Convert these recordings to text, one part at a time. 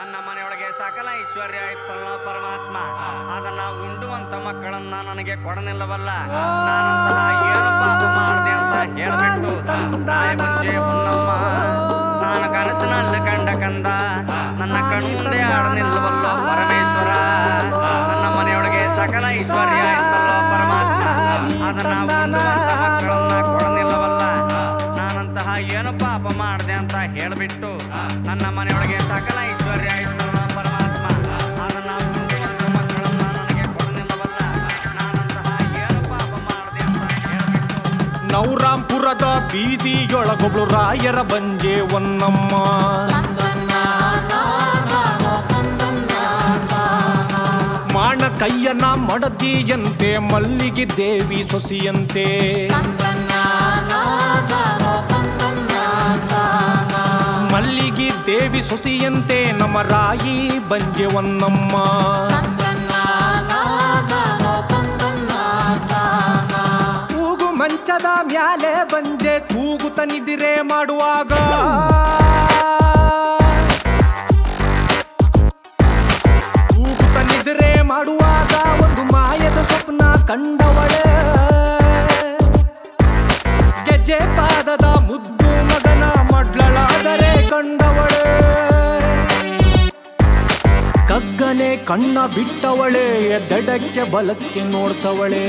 ನನ್ನ ಮನೆಯೊಳಗೆ ಸಕಲ ಐಶ್ವರ್ಯ ಇತ್ತಲ್ಲ ಪರಮಾತ್ಮ ಅದನ್ನ ಉಂಡುವಂತ ಮಕ್ಕಳನ್ನ ನನಗೆ ಕೊಡನಿಲ್ಲವಲ್ಲ ನಾನಂತಹ ಏನು ಪಾಪ ಮಾಡಿದೆ ಅಂತ ಹೇಳ್ಬಿಟ್ಟು ತಾಯಿ ಮುಂಚೆ ಹೊನ್ನಮ್ಮ ನಾನು ಕನಸಿನಲ್ಲಿ ಕಂಡ ಕಂದ ನನ್ನ ಕಣ್ಮುಂದೆ ಆಡನಿಲ್ಲವಲ್ಲ ಪರಮೇಶ್ವರ ನನ್ನ ಮನೆಯೊಳಗೆ ಸಕಲ ಐಶ್ವರ್ಯ ಇತ್ತಲ್ಲ ಪರಮಾತ್ಮ ಅದನ್ನ ಉಂಡುವಂತ ಮಕ್ಕಳನ್ನ ಕೊಡನಿಲ್ಲವಲ್ಲ ನಾನಂತಹ ಏನು ಪಾಪ ಮಾಡಿದೆ ಅಂತ ಹೇಳ್ಬಿಟ್ಟು ನನ್ನ ಮನೆಯೊಳಗೆ ಸಕಲ ಐಶ್ವರ್ಯ ಇತ್ತಲ್ಲ ಪರಮಾತ್ಮ ಅದನ್ನ ಉಂಡುವಂತ ಮಕ್ಕಳನ್ನ ನನಗೆ ಕೊಡನಿಲ್ಲವಲ್ಲ ನಾನಂತಹ ಏನು ಪಾಪ ಮಾಡಿದೆ ಅಂತ ಹೇಳ್ಬಿಟ್ಟು ನವರಾಂಪುರದ ಬೀದಿಯೊಳಗೊಬ್ಳು ರಾಯರ ಬಂಜೆ ಒನ್ನಮ್ಮ ಮಾಣ ಕೈಯನ ಮಡದಿಯಂತೆ ಮಲ್ಲಿಗೆ ದೇವಿ ಸೊಸಿಯಂತೆ ಮಲ್ಲಿಗೆ ದೇವಿ ಸೊಸಿಯಂತೆ ನಮ್ಮ ರಾಯಿ ಬಂಜೆ ಒನ್ನಮ್ಮ ತೂಗು ಮಂಚದ ಮ್ಯಾಲೆ ಬಂಜೆ ತೂಗುತ ನಿದಿರೆ ಮಾಡುವಾಗ ತೂಗುತ ನಿದ್ರೆ ಮಾಡುವಾಗ ಒಂದು ಮಾಯದ ಸ್ವಪ್ನ ಕಂಡವಳೆ ಗೆಜ್ಜೆ ಪಾದದ ಮುದ್ದು ಮಗನ ಮಡ್ಲಳಾದರೆ ಕಂಡವಳೆ ಕಗ್ಗನೆ ಕಣ್ಣ ಬಿಟ್ಟವಳೆ ಎದ್ದಡಕ್ಕೆ ಬಲಕ್ಕೆ ನೋಡ್ತವಳೆ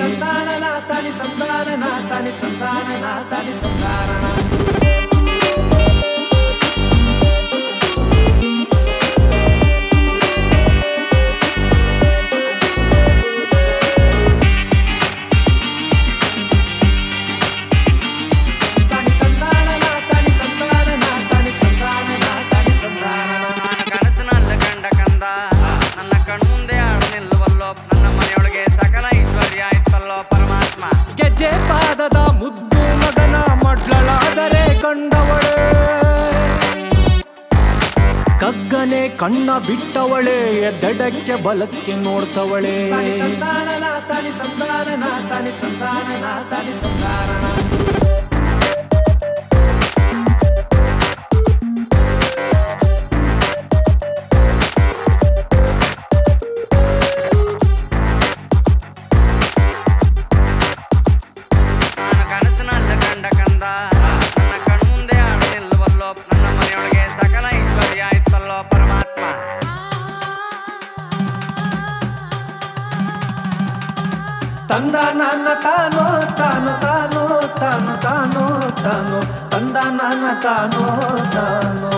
ನಾನು ಕನಸಿನಲ್ಲಿ ಕಂಡ ಕಂದ ನನ್ನ ಕಣ್ಮುಂದೆ ಆಡನಿಲ್ಲವಲ್ಲೋ ನನ್ನ ಮನೆಯೊಳಗೆ ಸಕಲ ಐಶ್ವರ್ಯ ಇತ್ತಲ್ಲೋ ಪರಮಾತ್ಮ ಗೆಜ್ಜೆ ಪಾದದ ಮುದ್ದು ಮಗನ ಮಡ್ಲಳಾದರೆ ಕಂಡವಳೆ ಕಗ್ಗನೆ ಕಣ್ಣ ಬಿಟ್ಟವಳೆ ಎದ್ದಡಕ್ಕೆ ಬಲಕ್ಕೆ ನೋಡ್ತವಳೆ ನಾನು ಕನಸಿನಲ್ಲಿ ಕಂಡ ಕಂದ ನನ್ನ ಕಣ್ಮುಂದೆ ಆಡನಿಲ್ಲವಲ್ಲೋ ನನ್ನ ಮನೆಯೊಳಗೆ ಸಕಲ ಐಶ್ವರ್ಯ ಇತ್ತಲ್ಲೋ ಪರಮಾತ್ಮ ತಂದ ನನ್ನ ತಾನೋ ತಾನು ತಾನೋ ತಾನು ತಾನೋ ತಾನು ತಂದ ನನ್ನ ತಾನೋ ತಾನೋ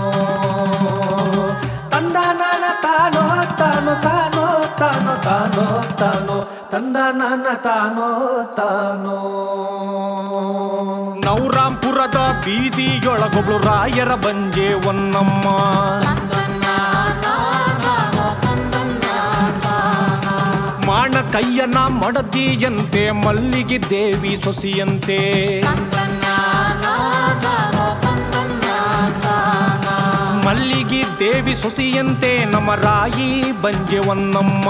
ತಂದ ನನ್ನ ತಾನೋ ತಾನು ತಾನೋ ತಾನು ತಾನೋ ತಾನೋ ತಂದ ನನ್ನ ತಾನೋ ತಾನೋ ನವರಾಂಪುರದ ಬೀದಿಯೊಳಗೊಬ್ಳು ರಾಯರ ಬಂಜೆ ಒನ್ನಮ್ಮ ಮಾಣ ಕೈಯನ ಮಡದಿಯಂತೆ ಮಲ್ಲಿಗೆ ದೇವಿ ಸೊಸಿಯಂತೆ ಮಲ್ಲಿಗೆ ದೇವಿ ಸೊಸಿಯಂತೆ ನಮ್ಮ ರಾಯಿ ಬಂಜೆ ಒನ್ನಮ್ಮ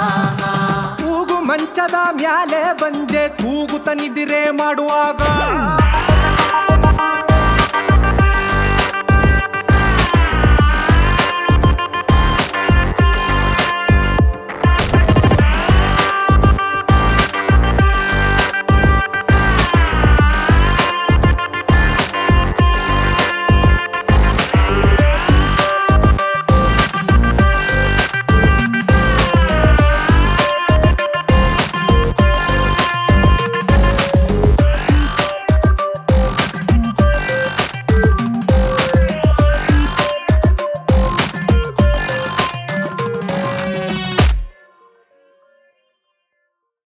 ತೂಗು ಮಂಚದ ಮ್ಯಾಲೆ ಬಂಜೆ ತೂಗುತ ನಿದಿರೆ ಮಾಡುವಾಗ